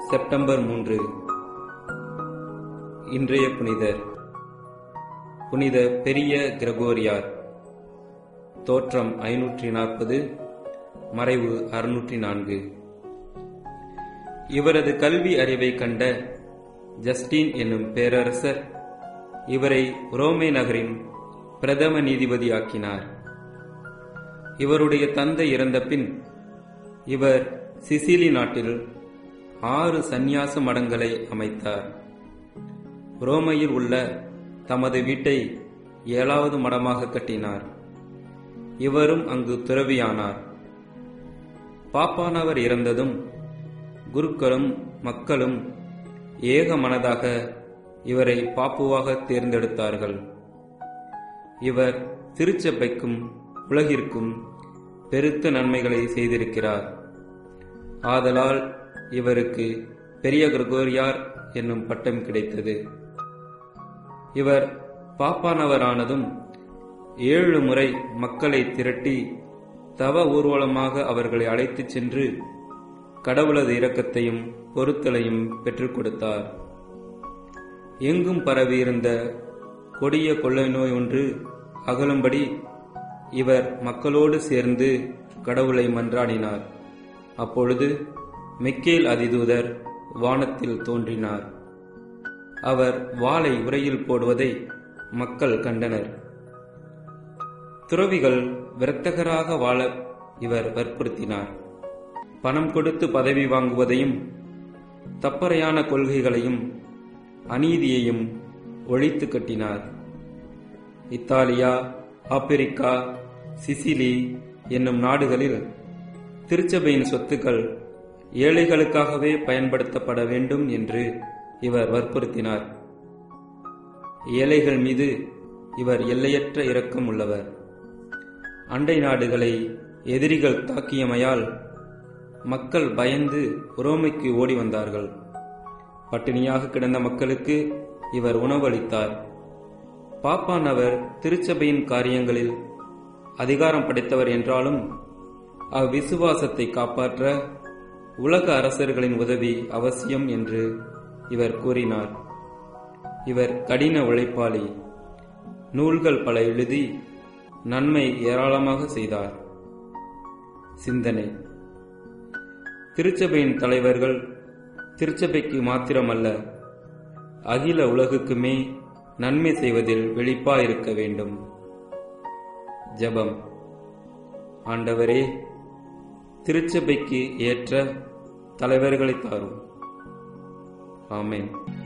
September மூன்று இன்றைய புனிதர் புனித பெரிய கிரகோரியார் தோற்றம் ஐநூற்றி நாற்பது மறைவு அறுநூற்றி நான்கு இவரது கல்வி அறிவை கண்ட ஜஸ்டின் என்னும் பேரரசர் இவரை ரோமே நகரின் பிரதம நீதிபதியாக்கினார் இவருடைய தந்தை இறந்த பின் இவர் சிசிலி நாட்டில் ஆறு சந்நியாச மடங்களை அமைத்தார் ரோமையில் உள்ள தமது வீட்டை ஏழாவது மடமாக கட்டினார் இவரும் அங்கு துறவியானார் பாப்பானவர் இறந்ததும் குருக்களும் மக்களும் ஏக மனதாக இவரை பாப்புவாக தேர்ந்தெடுத்தார்கள் இவர் திருச்சபைக்கும் உலகிற்கும் பெருத்த நன்மைகளை செய்திருக்கிறார் ஆதலால் இவருக்கு பெரிய கிரகோரியார் என்னும் பட்டம் கிடைத்தது இவர் பாப்பானவரானதும் ஏழு முறை மக்களை திரட்டி தவ ஊர்வலமாக அவர்களை அழைத்துச் சென்று கடவுளது இரக்கத்தையும் பொறுத்தலையும் பெற்றுக் கொடுத்தார் எங்கும் பரவியிருந்த கொடிய கொள்ளை நோய் ஒன்று அகலும்படி இவர் மக்களோடு சேர்ந்து கடவுளை மன்றாடினார் அப்பொழுது மெக்கேல் அதிதூதர் வானத்தில் தோன்றினார் அவர் வாளை உரையில் போடுவதை மக்கள் கண்டனர் துறவிகள் விரத்தகராக வாழ இவர் வற்புறுத்தினார் பணம் கொடுத்து பதவி வாங்குவதையும் தப்பறையான கொள்கைகளையும் அநீதியையும் ஒழித்து கட்டினார் இத்தாலியா ஆப்பிரிக்கா சிசிலி என்னும் நாடுகளில் திருச்சபையின் சொத்துக்கள் ஏழைகளுக்காகவே பயன்படுத்தப்பட வேண்டும் என்று இவர் வற்புறுத்தினார் ஏழைகள் மீது இவர் எல்லையற்ற இரக்கம் உள்ளவர் அண்டை நாடுகளை எதிரிகள் தாக்கியமையால் மக்கள் பயந்து ரோமைக்கு ஓடி வந்தார்கள் பட்டினியாக கிடந்த மக்களுக்கு இவர் உணவளித்தார் பாப்பானவர் திருச்சபையின் காரியங்களில் அதிகாரம் படைத்தவர் என்றாலும் அவ்விசுவாசத்தை காப்பாற்ற உலக அரசர்களின் உதவி அவசியம் என்று இவர் கூறினார் இவர் கடின உழைப்பாளி நூல்கள் பல எழுதி நன்மை ஏராளமாக செய்தார் சிந்தனை திருச்சபையின் தலைவர்கள் திருச்சபைக்கு மாத்திரமல்ல அகில உலகுக்குமே நன்மை செய்வதில் வெளிப்பாயிருக்க வேண்டும் ஜபம் ஆண்டவரே திருச்சபைக்கு ஏற்ற தலைவர்களை தாரும் ஆமேன்